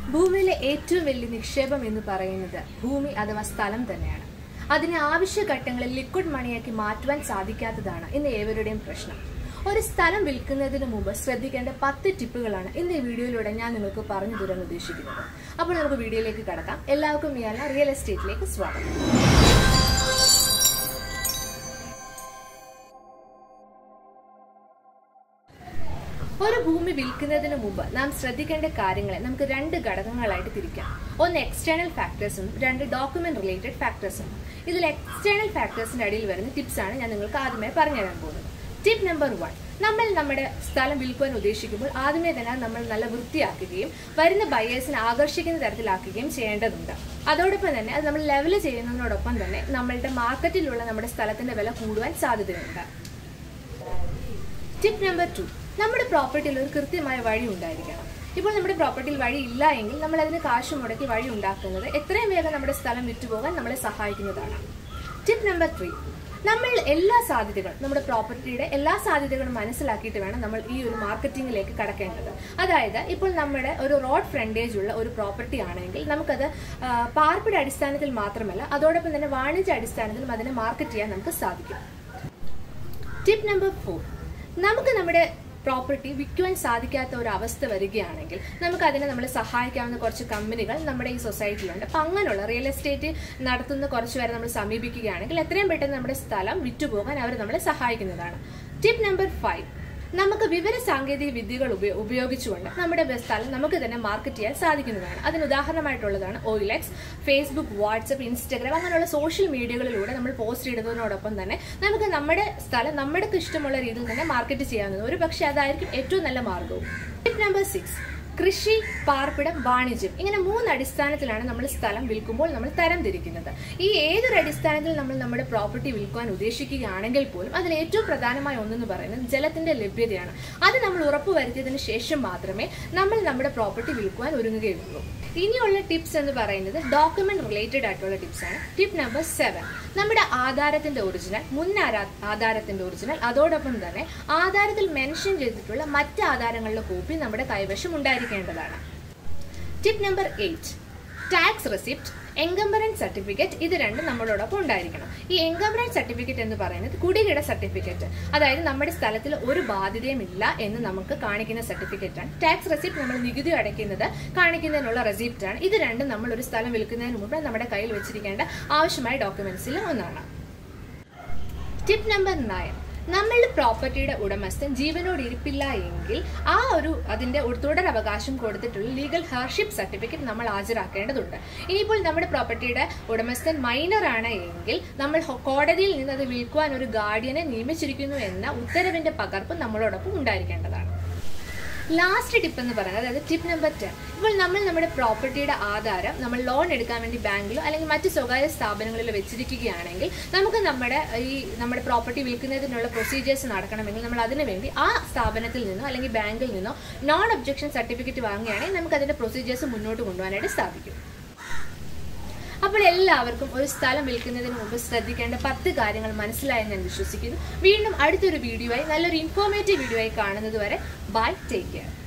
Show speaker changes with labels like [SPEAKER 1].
[SPEAKER 1] ഭൂമിയിലെ ഏറ്റവും വലിയ നിക്ഷേപം എന്ന് പറയുന്നത് ഭൂമി അഥവാ സ്ഥലം തന്നെയാണ് അതിനെ ആവശ്യഘട്ടങ്ങളിൽ ലിക്വിഡ് മണിയാക്കി മാറ്റുവാൻ സാധിക്കാത്തതാണ് ഇന്ന് ഏവരുടെയും പ്രശ്നം ഒരു സ്ഥലം വിൽക്കുന്നതിന് മുമ്പ് ശ്രദ്ധിക്കേണ്ട പത്ത് ടിപ്പുകളാണ് ഇന്ന് ഈ വീഡിയോയിലൂടെ ഞാൻ നിങ്ങൾക്ക് പറഞ്ഞു തരാൻ ഉദ്ദേശിക്കുന്നത് അപ്പോൾ നമുക്ക് വീഡിയോയിലേക്ക് കടക്കാം എല്ലാവർക്കും ഇയാളെ റിയൽ എസ്റ്റേറ്റിലേക്ക് സ്വാഗതം ഒരു ഭൂമി വിൽക്കുന്നതിന് മുമ്പ് നാം ശ്രദ്ധിക്കേണ്ട കാര്യങ്ങളെ നമുക്ക് രണ്ട് ഘടകങ്ങളായിട്ട് തിരിക്കാം ഒന്ന് എക്സ്റ്റേണൽ ഫാക്ടേഴ്സും രണ്ട് ഡോക്യുമെന്റ് റിലേറ്റഡ് ഫാക്ടേഴ്സും ഇതിൽ എക്സ്റ്റേണൽ ഫാക്ടേഴ്സിന്റെ അടിയിൽ വരുന്ന ടിപ്സ് ആണ് ഞാൻ നിങ്ങൾക്ക് ആദ്യമേ പറഞ്ഞു തരാൻ പോകുന്നത് ടിപ്പ് നമ്പർ വൺ നമ്മൾ നമ്മുടെ സ്ഥലം വിൽക്കുവാൻ ഉദ്ദേശിക്കുമ്പോൾ ആദ്യമേ തന്നെ നമ്മൾ നല്ല വൃത്തിയാക്കുകയും വരുന്ന ബയേഴ്സിനെ ആകർഷിക്കുന്ന തരത്തിലാക്കുകയും ചെയ്യേണ്ടതുണ്ട് അതോടൊപ്പം തന്നെ അത് നമ്മൾ ലെവൽ ചെയ്യുന്നതിനോടൊപ്പം തന്നെ നമ്മളുടെ മാർക്കറ്റിലുള്ള നമ്മുടെ സ്ഥലത്തിന്റെ വില കൂടുവാൻ സാധ്യതയുണ്ട് ടിപ്പ് നമ്പർ ടു നമ്മുടെ പ്രോപ്പർട്ടിയിൽ ഒരു കൃത്യമായ വഴി ഉണ്ടായിരിക്കണം ഇപ്പോൾ നമ്മുടെ പ്രോപ്പർട്ടിയിൽ വഴി ഇല്ല എങ്കിൽ നമ്മൾ അതിന് കാശ് മുടക്കി വഴി ഉണ്ടാക്കുന്നത് എത്രയും വേഗം നമ്മുടെ സ്ഥലം വിറ്റുപോകാൻ നമ്മളെ സഹായിക്കുന്നതാണ് ടിപ്പ് നമ്പർ ത്രീ നമ്മൾ എല്ലാ സാധ്യതകളും നമ്മുടെ പ്രോപ്പർട്ടിയുടെ എല്ലാ സാധ്യതകളും മനസ്സിലാക്കിയിട്ട് വേണം നമ്മൾ ഈ ഒരു മാർക്കറ്റിംഗിലേക്ക് കടക്കേണ്ടത് അതായത് ഇപ്പോൾ നമ്മുടെ ഒരു റോഡ് ഫ്രണ്ടേജ് ഉള്ള ഒരു പ്രോപ്പർട്ടി ആണെങ്കിൽ നമുക്കത് ആ, പാർപ്പിട അടിസ്ഥാനത്തിൽ മാത്രമല്ല അതോടൊപ്പം തന്നെ വാണിജ്യ അടിസ്ഥാനത്തിലും അതിനെ മാർക്കറ്റ് ചെയ്യാൻ നമുക്ക് സാധിക്കും ടിപ്പ് നമ്പർ ഫോർ നമുക്ക് നമ്മുടെ പ്രോപ്പർട്ടി വിൽക്കുവാൻ സാധിക്കാത്ത ഒരു അവസ്ഥ വരികയാണെങ്കിൽ നമുക്ക് അതിനെ നമ്മളെ സഹായിക്കാവുന്ന കുറച്ച് കമ്പനികൾ നമ്മുടെ ഈ സൊസൈറ്റിയിലുണ്ട് അപ്പം അങ്ങനെയുള്ള റിയൽ എസ്റ്റേറ്റ് നടത്തുന്ന കുറച്ച് പേരെ നമ്മൾ സമീപിക്കുകയാണെങ്കിൽ എത്രയും പെട്ടെന്ന് നമ്മുടെ സ്ഥലം വിറ്റുപോകാൻ അവർ നമ്മളെ സഹായിക്കുന്നതാണ് ടിപ്പ് നമ്പർ ഫൈവ് നമുക്ക് വിവര സാങ്കേതിക വിദ്യകൾ ഉപയോ- ഉപയോഗിച്ചുകൊണ്ട് നമ്മുടെ ബ- സ്ഥലം നമുക്ക് തന്നെ മാർക്കറ്റ് ചെയ്യാൻ സാധിക്കുന്നതാണ് അതിന് ഉദാഹരണമായിട്ടുള്ളതാണ് ഓയിലെക്സ് ഫേസ്ബുക്ക് വാട്സപ്പ് ഇൻസ്റ്റാഗ്രാം അങ്ങനെയുള്ള സോഷ്യൽ മീഡിയകളിലൂടെ നമ്മൾ പോസ്റ്റ് ഇടുന്നതിനോടൊപ്പം തന്നെ നമുക്ക് നമ്മുടെ സ്ഥലം നമ്മുടെ ഇഷ്ടമുള്ള രീതിയിൽ തന്നെ മാർക്കറ്റ് ചെയ്യാവുന്നത് ഒരു പക്ഷേ അതായിരിക്കും ഏറ്റവും നല്ല മാർഗവും ടിപ്പ് നമ്പർ സിക്സ് കൃഷി പാർപ്പിടം വാണിജ്യം ഇങ്ങനെ മൂന്ന് അടിസ്ഥാനത്തിലാണ് നമ്മൾ സ്ഥലം വിൽക്കുമ്പോൾ നമ്മൾ തരം തിരിക്കുന്നത് ഈ ഏതൊരു അടിസ്ഥാനത്തിൽ നമ്മൾ നമ്മുടെ പ്രോപ്പർട്ടി വിൽക്കുവാൻ ഉദ്ദേശിക്കുകയാണെങ്കിൽ പോലും അതിൽ ഏറ്റവും പ്രധാനമായ ഒന്നെന്ന് പറയുന്നത് ജലത്തിന്റെ ലഭ്യതയാണ് അത് നമ്മൾ ഉറപ്പുവരുത്തിയതിന് ശേഷം മാത്രമേ നമ്മൾ നമ്മുടെ പ്രോപ്പർട്ടി വിൽക്കുവാൻ ഒരുങ്ങുകയുള്ളൂ ഇനിയുള്ള ടിപ്സ് എന്ന് പറയുന്നത് ഡോക്യുമെന്റ് റിലേറ്റഡ് ആയിട്ടുള്ള ടിപ്സ് ആണ് ടിപ്പ് നമ്പർ സെവൻ നമ്മുടെ ആധാരത്തിന്റെ ഒറിജിനൽ മുൻ ആരാ- ആധാരത്തിന്റെ ഒറിജിനൽ അതോടൊപ്പം തന്നെ ആധാരത്തിൽ മെൻഷൻ ചെയ്തിട്ടുള്ള മറ്റ് ആധാരങ്ങളുടെ കോപ്പി നമ്മുടെ കൈവശം ഉണ്ടായിരിക്കേണ്ടതാണ് tip number eight tax receipt encumbrance certificate ഇത് രണ്ടും നമ്മളോടൊപ്പം ഉണ്ടായിരിക്കണം ഈ എൻകംബറൻസ് സർട്ടിഫിക്കറ്റ് എന്ന് പറയുന്നത് കുടികിട സർട്ടിഫിക്കറ്റ് അതായത് നമ്മുടെ സ്ഥലത്തിൽ ഒരു ബാധ്യതയും ഇല്ല എന്ന് നമുക്ക് കാണിക്കുന്ന സർട്ടിഫിക്കറ്റ് ആണ് ടാക്സ് റെസിപ്റ്റ് നമ്മൾ നികുതി അടയ്ക്കുന്നത് കാണിക്കുന്നതിനുള്ള റെസിപ്റ്റ് ആണ് ഇത് രണ്ടും നമ്മൾ ഒരു സ്ഥലം വിൽക്കുന്നതിന് മുമ്പ് നമ്മുടെ കയ്യിൽ വെച്ചിരിക്കേണ്ട ആവശ്യമായ ഡോക്യുമെന്റ്സിൽ ഒന്നാണ് ടിപ്പ് നമ്പർ നയൻ നമ്മളുടെ പ്രോപ്പർട്ടിയുടെ ഉടമസ്ഥൻ ജീവനോട് ഇരിപ്പില്ല എങ്കിൽ ആ ഒരു അതിന്റെ ഒരു തുടരവകാശം കൊടുത്തിട്ടുള്ള ലീഗൽ ഹെർഷിപ്പ് സർട്ടിഫിക്കറ്റ് നമ്മൾ ഹാജരാക്കേണ്ടതുണ്ട് ഇനിയിപ്പോൾ നമ്മുടെ പ്രോപ്പർട്ടിയുടെ ഉടമസ്ഥൻ മൈനർ ആണ് എങ്കിൽ നമ്മൾ ഹോ- കോടതിയിൽ നിന്ന് അത് വിൽക്കുവാൻ ഒരു ഗാർഡിയനെ നിയമിച്ചിരിക്കുന്നു എന്ന ഉത്തരവിന്റെ പകർപ്പ് നമ്മളോടൊപ്പം ഉണ്ടായിരിക്കേണ്ടതാണ് ലാസ്റ്റ് ടിപ്പ് എന്ന് പറയുന്നത് അതായത് ടിപ്പ് നമ്പർ ടെൻ ഇപ്പോൾ നമ്മൾ നമ്മുടെ പ്രോപ്പർട്ടിയുടെ ആധാരം നമ്മൾ ലോൺ എടുക്കാൻ വേണ്ടി ബാങ്കിലോ അല്ലെങ്കിൽ മറ്റ് സ്വകാര്യ സ്ഥാപനങ്ങളിലോ വെച്ചിരിക്കുകയാണെങ്കിൽ നമുക്ക് നമ്മുടെ ഈ നമ്മുടെ പ്രോപ്പർട്ടി വിൽക്കുന്നതിനുള്ള പ്രൊസീജിയേഴ്സ് നടക്കണമെങ്കിൽ നമ്മൾ അതിനു വേണ്ടി ആ സ്ഥാപനത്തിൽ നിന്നോ അല്ലെങ്കിൽ ബാങ്കിൽ നിന്നോ നോൺ ഒബ്ജക്ഷൻ സർട്ടിഫിക്കറ്റ് വാങ്ങുകയാണെങ്കിൽ നമുക്ക് അതിന്റെ പ്രൊസീജിയേഴ്സ് മുന്നോട്ട് കൊണ്ടുപോകാനായിട്ട് സാധിക്കും അപ്പോൾ എല്ലാവർക്കും ഒരു സ്ഥലം വിൽക്കുന്നതിന് മുമ്പ് ശ്രദ്ധിക്കേണ്ട പത്ത് കാര്യങ്ങൾ മനസ്സിലായെന്ന് ഞാൻ വിശ്വസിക്കുന്നു വീണ്ടും അടുത്തൊരു വീഡിയോ ആയി നല്ലൊരു ഇൻഫോർമേറ്റീവ് വീഡിയോ ആയി കാണുന്നത് വരെ ബൈ ടേക്ക് കെയർ